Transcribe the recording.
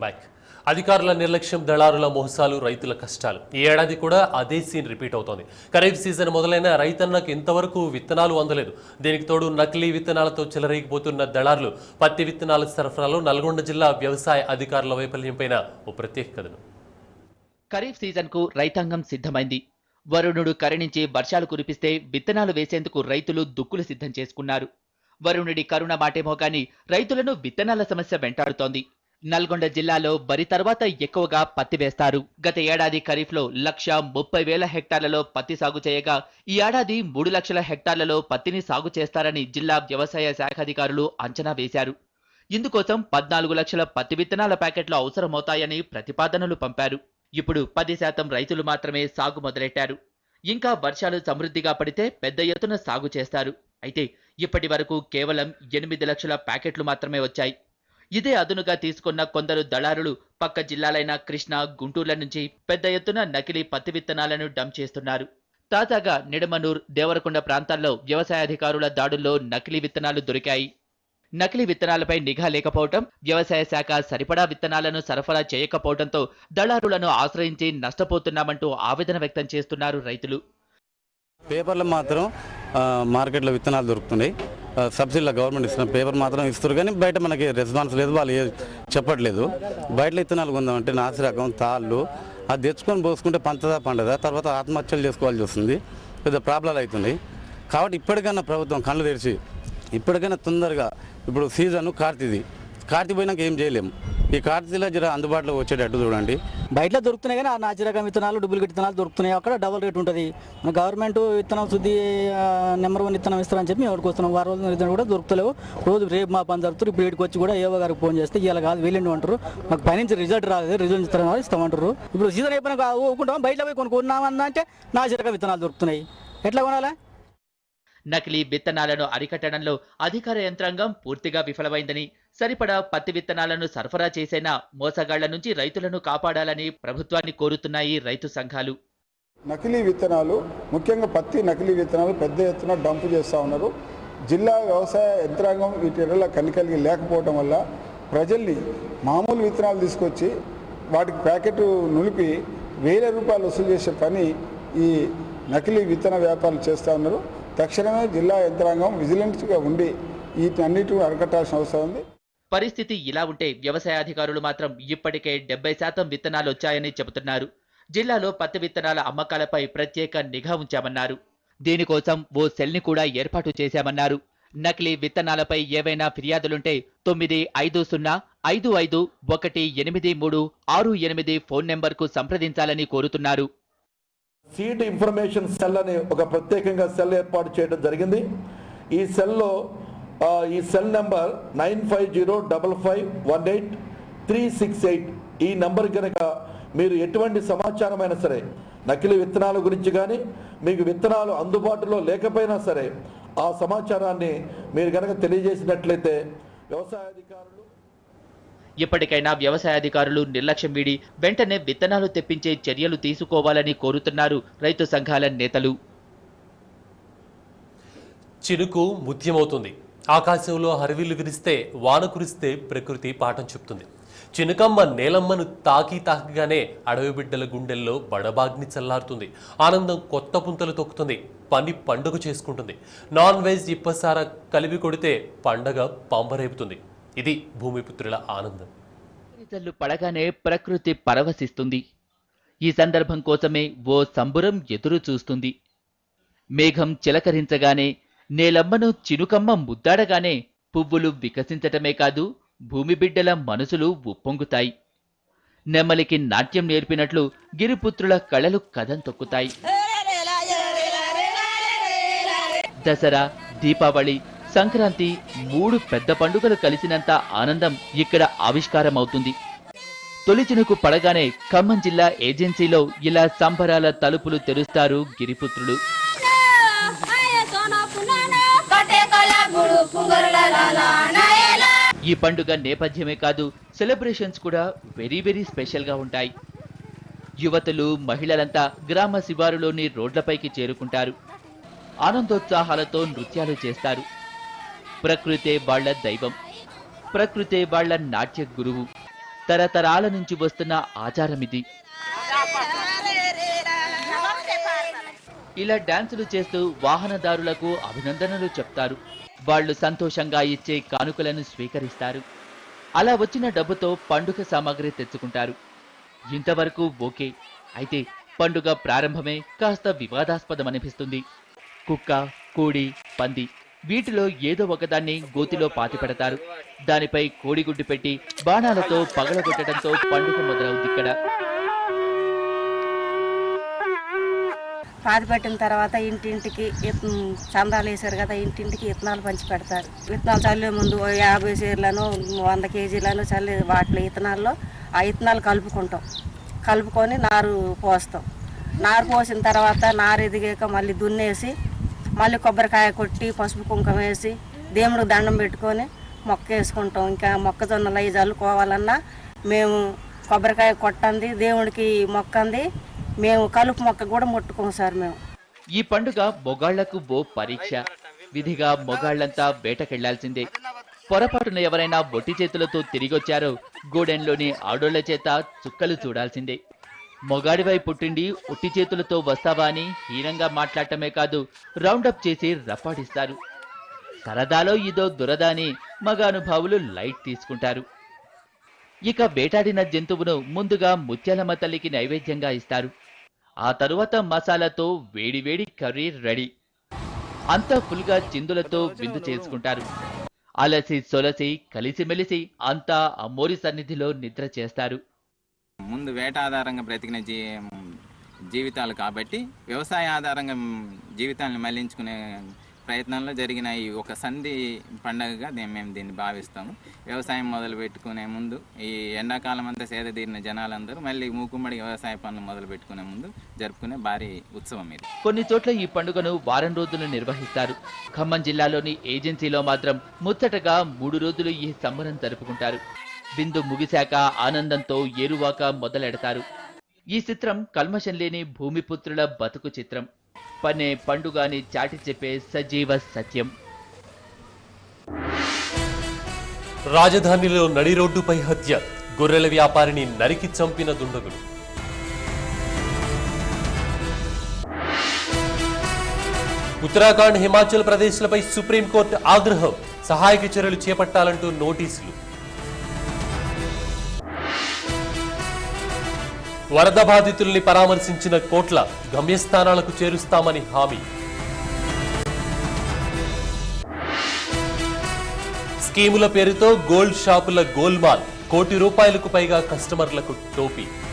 welcome back అధికారుల నిర్లక్ష్యం దళారుల మోసాలు రైతుల కష్టాలు ఈ ఏడాది కూడా అదే సీన్ రిపీట్ అవుతోంది ఖరీఫ్ సీజన్ మొదలైన రైతన్నకు ఇంతవరకు విత్తనాలు అందలేదు దీనికి తోడు నకిలీ విత్తనాలతో చెలరేగిపోతున్న దళారులు పత్తి విత్తనాల సరఫరాలో నల్గొండ జిల్లా వ్యవసాయ అధికారుల వైఫల్యంపైన ఓ ప్రత్యేక కథను ఖరీఫ్ సీజన్కు రైతాంగం సిద్ధమైంది వరుణుడు కరుణించి వర్షాలు కురిపిస్తే విత్తనాలు వేసేందుకు రైతులు దుక్కులు సిద్ధం చేసుకున్నారు వరుణుడి కరుణ మాటేమో కానీ రైతులను విత్తనాల సమస్య వెంటాడుతోంది నల్గొండ జిల్లాలో వరి తర్వాత ఎక్కువగా పత్తి వేస్తారు గత ఏడాది ఖరీఫ్లో లక్ష ముప్పై వేల హెక్టార్లలో పత్తి సాగు చేయగా ఈ ఏడాది మూడు లక్షల హెక్టార్లలో పత్తిని సాగు చేస్తారని జిల్లా వ్యవసాయ శాఖ అధికారులు అంచనా వేశారు ఇందుకోసం పద్నాలుగు లక్షల పత్తి విత్తనాల ప్యాకెట్లు అవసరమవుతాయని ప్రతిపాదనలు పంపారు ఇప్పుడు పది శాతం రైతులు మాత్రమే సాగు మొదలెట్టారు ఇంకా వర్షాలు సమృద్ధిగా పడితే పెద్ద ఎత్తున సాగు చేస్తారు అయితే ఇప్పటి వరకు కేవలం ఎనిమిది లక్షల ప్యాకెట్లు మాత్రమే వచ్చాయి ఇదే అదునుగా తీసుకున్న కొందరు దళారులు పక్క జిల్లాలైన కృష్ణా గుంటూర్ల నుంచి పెద్ద ఎత్తున నకిలీ పత్తి విత్తనాలను డంప్ చేస్తున్నారు తాజాగా నిడమనూర్ దేవరకొండ ప్రాంతాల్లో వ్యవసాయ అధికారుల దాడుల్లో నకిలీ విత్తనాలు దొరికాయి నకిలీ విత్తనాలపై నిఘా లేకపోవటం వ్యవసాయ శాఖ సరిపడా విత్తనాలను సరఫరా చేయకపోవడంతో దళారులను ఆశ్రయించి నష్టపోతున్నామంటూ ఆవేదన వ్యక్తం చేస్తున్నారు రైతులు పేపర్లు మాత్రం ఆ, మార్కెట్లో విత్తనాలు దొరుకుతున్నాయి ఆ, సబ్సిడీలో గవర్నమెంట్ ఇస్తున్న పేపర్ మాత్రం ఇస్తారు కానీ బయట మనకి రెస్పాన్స్ లేదు వాళ్ళు ఏ- చెప్పట్లేదు బయట విత్తనాలు కొందామంటే నాసి రకం తాళ్ళు అది తెచ్చుకొని పోసుకుంటే పంచదా పండదా తర్వాత ఆత్మహత్యలు చేసుకోవాల్సి వస్తుంది పెద్ద ప్రాబ్లాలు అవుతున్నాయి కాబట్టి ఇప్పటికైనా ప్రభుత్వం కళ్ళు తెరిచి ఇప్పటికైనా తొందరగా ఇప్పుడు సీజన్ కార్తీది కార్తీ పోయినాక ఏం చేయలేము ఈ కార్తీలో జర అందుబాటులో వచ్చేటట్టు చూడండి బయట దొరుకుతున్నాయి కానీ ఆ నాచి రకం విత్తనాలు డూప్లికేట్ విత్తనాలు దొరుకుతున్నాయి అక్కడ డబుల్ రేట్ ఉంటుంది మన గవర్నమెంట్ విత్తనం శుద్ధి ఆ, నెంబర్ వన్ విత్తనం ఇస్తారని చెప్పి మేము ఎవరికి వస్తున్నాం వారం రోజుల విత్తనం కూడా దొరుకుతలేవు రోజు రేపు మా పని జరుగుతారు ఇప్పుడు ఇక్కడికి వచ్చి కూడా ఏవో గారికి ఫోన్ చేస్తే ఇలా కాదు వెళ్ళండి అంటారు మాకు పైనుంచి రిజల్ట్ రాలేదు రిజల్ట్ ఇస్తారని ఇస్తామంటారు ఇప్పుడు సీజన్ అయిపోయినా ఊరుకుంటాం బయట పోయి కొనుక్కున్నామన్నా అంటే నాచి రకం విత్తనాలు దొరుకుతున్నాయి ఎట్లా కొనాలా నకిలీ విత్తనాలను అరికట్టడంలో అధికార యంత్రాంగం పూర్తిగా విఫలమైందని సరిపడా పత్తి విత్తనాలను సరఫరా చేసైనా మోసగాళ్ల నుంచి రైతులను కాపాడాలని ప్రభుత్వాన్ని కోరుతున్నాయి రైతు సంఘాలు నకిలీ విత్తనాలు ముఖ్యంగా పత్తి నకిలీ విత్తనాలు పెద్ద ఎత్తున డంప్ చేస్తూ ఉన్నారు జిల్లా వ్యవసాయ యంత్రాంగం వీటి ఎడల కనికలిగి లేకపోవడం వల్ల ప్రజల్ని మామూలు విత్తనాలు తీసుకొచ్చి వాటికి ప్యాకెట్ నులిపి వేల రూపాయలు వసూలు చేసే పని ఈ నకిలీ విత్తన వ్యాపారులు చేస్తూ ఉన్నారు తక్షణమే జిల్లా యంత్రాంగం విజిలెన్స్గా ఉండి వీటన్నిటిని అరికట్టాల్సిన అవసరం ఉంది పరిస్థితి ఇలా ఉంటే వ్యవసాయ అధికారులు మాత్రం ఇప్పటికే డెబ్బై శాతం విత్తనాలు వచ్చాయని చెబుతున్నారు జిల్లాలో పత్తి విత్తనాల అమ్మకాలపై ప్రత్యేక నిఘా ఉంచామన్నారు దీనికోసం ఓ సెల్ని కూడా ఏర్పాటు చేశామన్నారు నకిలీ విత్తనాలపై ఏవైనా ఫిర్యాదులుంటే తొమ్మిది ఐదు సున్నా ఐదు ఐదు ఒకటి ఎనిమిది మూడు ఆరు ఎనిమిది ఫోన్ నెంబర్కు సంప్రదించాలని కోరుతున్నారు సీడ్ ఇన్ఫర్మేషన్ సెల్ అని ఒక ప్రత్యేకంగా సెల్ ఏర్పాటు చేయడం జరిగింది ఈ సెల్లో ఆ, ఈ cell number nine five zero double five one eight three six eight ఈ నెంబర్ కనుక మీరు ఎటువంటి సమాచారమైనా సరే నకిలీ విత్తనాల గురించి కానీ మీకు విత్తనాలు అందుబాటులో లేకపోయినా సరే ఆ సమాచారాన్ని మీరు కనుక తెలియజేసినట్లయితే వ్యవసాయ అధికారులు ఇప్పటికైనా వ్యవసాయ అధికారులు నిర్లక్ష్యం వీడి వెంటనే విత్తనాలు తెప్పించే చర్యలు తీసుకోవాలని కోరుతున్నారు రైతు సంఘాల నేతలు చినుకు ముత్యమవుతుంది ఆకాశంలో హరివిల్లు విరిస్తే వాన కురిస్తే ప్రకృతి పాఠం చెప్తుంది చినుకమ్మ నేలమ్మను తాకి తాకిగానే అడవి బిడ్డల గుండెల్లో బడబాగ్ని చల్లారుతుంది ఆనందం కొత్త పుంతలు తొక్కుతుంది పని పండుగ చేసుకుంటుంది నాన్ వెజ్ ఇప్పసార కలిపి కొడితే పండగ పంబరేపుతుంది ఇది భూమిపుత్రుల ఆనందం జల్లు పడగానే ప్రకృతి పరవశిస్తుంది ఈ సందర్భం కోసమే ఓ సంబురం ఎదురు చూస్తుంది మేఘం చిలకరించగానే నేలమ్మను చినుకమ్మ ముద్దాడగానే పువ్వులు వికసించటమే కాదు భూమి బిడ్డల మనసులు ఉప్పొంగుతాయి నెమ్మలికి నాట్యం నేర్పినట్లు గిరిపుత్రుల కళలు కథం తొక్కుతాయి దసరా దీపావళి సంక్రాంతి మూడు పెద్ద పండుగలు కలిసినంత ఆనందం ఇక్కడ ఆవిష్కారమవుతుంది తొలి చినుకు పడగానే ఖమ్మం జిల్లా ఏజెన్సీలో ఇలా సంబరాల తలుపులు తెరుస్తారు గిరిపుత్రులు ఈ పండుగ నేపథ్యమే కాదు సెలబ్రేషన్స్ కూడా వెరీ వెరీ స్పెషల్ గా ఉంటాయి యువతులు మహిళలంతా గ్రామ శివారులోని రోడ్లపైకి చేరుకుంటారు ఆనందోత్సాహాలతో నృత్యాలు చేస్తారు ప్రకృతే వాళ్ళ దైవం ప్రకృతే వాళ్ళ నాట్య గురువు తరతరాల నుంచి వస్తున్న ఆచారం ఇది ఇలా డాన్సులు చేస్తూ వాహనదారులకు అభినందనలు చెప్తారు వాళ్ళు సంతోషంగా ఇచ్చే కానుకలను స్వీకరిస్తారు అలా వచ్చిన డబ్బుతో పండుగ సామాగ్రి తెచ్చుకుంటారు ఇంతవరకు ఓకే అయితే పండుగ ప్రారంభమే కాస్త వివాదాస్పదమనిపిస్తుంది కుక్క కోడి పంది వీటిలో ఏదో ఒకదాన్ని గోతిలో పాతిపెడతారు దానిపై కోడిగుడ్డు పెట్టి బాణాలతో పగలగొట్టడంతో పండుగ మొదలవుద్దిక్కడ పాతి పెట్టిన తర్వాత ఇంటింటికి ఇత్- చందాలు వేసారు కదా ఇంటింటికి విత్తనాలు పంచి పెడతారు విత్తనాలు చల్లే ముందు ఓ యాభై సేర్లను వంద కేజీలను చల్లే వాటిలో విత్తనాల్లో ఆ విత్తనాలు కలుపుకుంటాం కలుపుకొని నారు పోస్తాం నారు పోసిన తర్వాత నారు ఎదిగాక మళ్ళీ దున్నేసి మళ్ళీ కొబ్బరికాయ కొట్టి పసుపు కుంకుమ వేసి దేవుడికి దండం పెట్టుకొని మొక్క వేసుకుంటాం ఇంకా మొక్కజొన్నలు అవి చల్లుకోవాలన్నా మేము కొబ్బరికాయ కొట్టంది దేవుడికి మొక్కంది మేము కలుపు మొక్క కూడా ముట్టుకోం సార్ మేము ఈ పండుగ మొగాళ్లకు ఓ పరీక్ష విధిగా మొగాళ్లంతా వేటకెళ్లాల్సిందే పొరపాటున ఎవరైనా బొట్టి చేతులతో తిరిగొచ్చారో గూడెంలోని ఆడోళ్ల చేత చుక్కలు చూడాల్సిందే మొగాడివై పుట్టిండి ఒట్టి చేతులతో వస్తావా అని హీనంగా మాట్లాడటమే కాదు రౌండప్ చేసి రప్పాడిస్తారు సరదాలో ఇదో దురద అని మగానుభావులు లైట్ తీసుకుంటారు ఇక వేటాడిన జంతువును ముందుగా ముత్యాలమ్మ తల్లికి నైవేద్యంగా ఇస్తారు ఆ తరువాత మసాలాతో వేడివేడి కర్రీ రెడీ అంతా ఫుల్గా చిందులతో విందు చేసుకుంటారు అలసి సొలసి కలిసిమెలిసి అంతా అమ్మోరి సన్నిధిలో నిద్ర చేస్తారు ముందు వేట ఆధారంగా బ్రతికిన జీ జీవితాలు కాబట్టి వ్యవసాయ ఆధారంగా జీవితాలను మళ్లించుకునే ప్రయత్నంలో జరిగిన ఈ ఒక సంధి పండగగా దీన్ని మేము దీన్ని భావిస్తాము వ్యవసాయం మొదలు పెట్టుకునే ముందు ఈ ఎండాకాలం అంతా సేద తీరిన జనాలందరూ మళ్ళీ మూకుమ్మడి వ్యవసాయ పనులు మొదలు పెట్టుకునే ముందు జరుపుకునే భారీ ఉత్సవం ఇది కొన్ని చోట్ల ఈ పండుగను వారం రోజులు నిర్వహిస్తారు ఖమ్మం జిల్లాలోని ఏజెన్సీలో మాత్రం ముచ్చటగా మూడు రోజులు ఈ సంబరం జరుపుకుంటారు బిందు ముగిశాక ఆనందంతో ఏరువాక మొదలెడతారు ఈ చిత్రం కల్మషం లేని భూమిపుత్రుల బతుకు చిత్రం పనే పండుగ అని చాటి చెప్పే సజీవ సత్యం రాజధానిలో నడి రోడ్డుపై హత్య గొర్రెల వ్యాపారిని నరికి చంపిన దుండగులు ఉత్తరాఖండ్ హిమాచల్ ప్రదేశ్లపై సుప్రీంకోర్టు ఆగ్రహం సహాయక చర్యలు చేపట్టాలంటూ నోటీసులు వరద బాధితుల్ని పరామర్శించిన కోట్ల గమ్యస్థానాలకు చేరుస్తామని హామీ స్కీముల పేరుతో గోల్డ్ షాపుల గోల్మాల్ కోటి రూపాయలకు పైగా కస్టమర్లకు టోపీ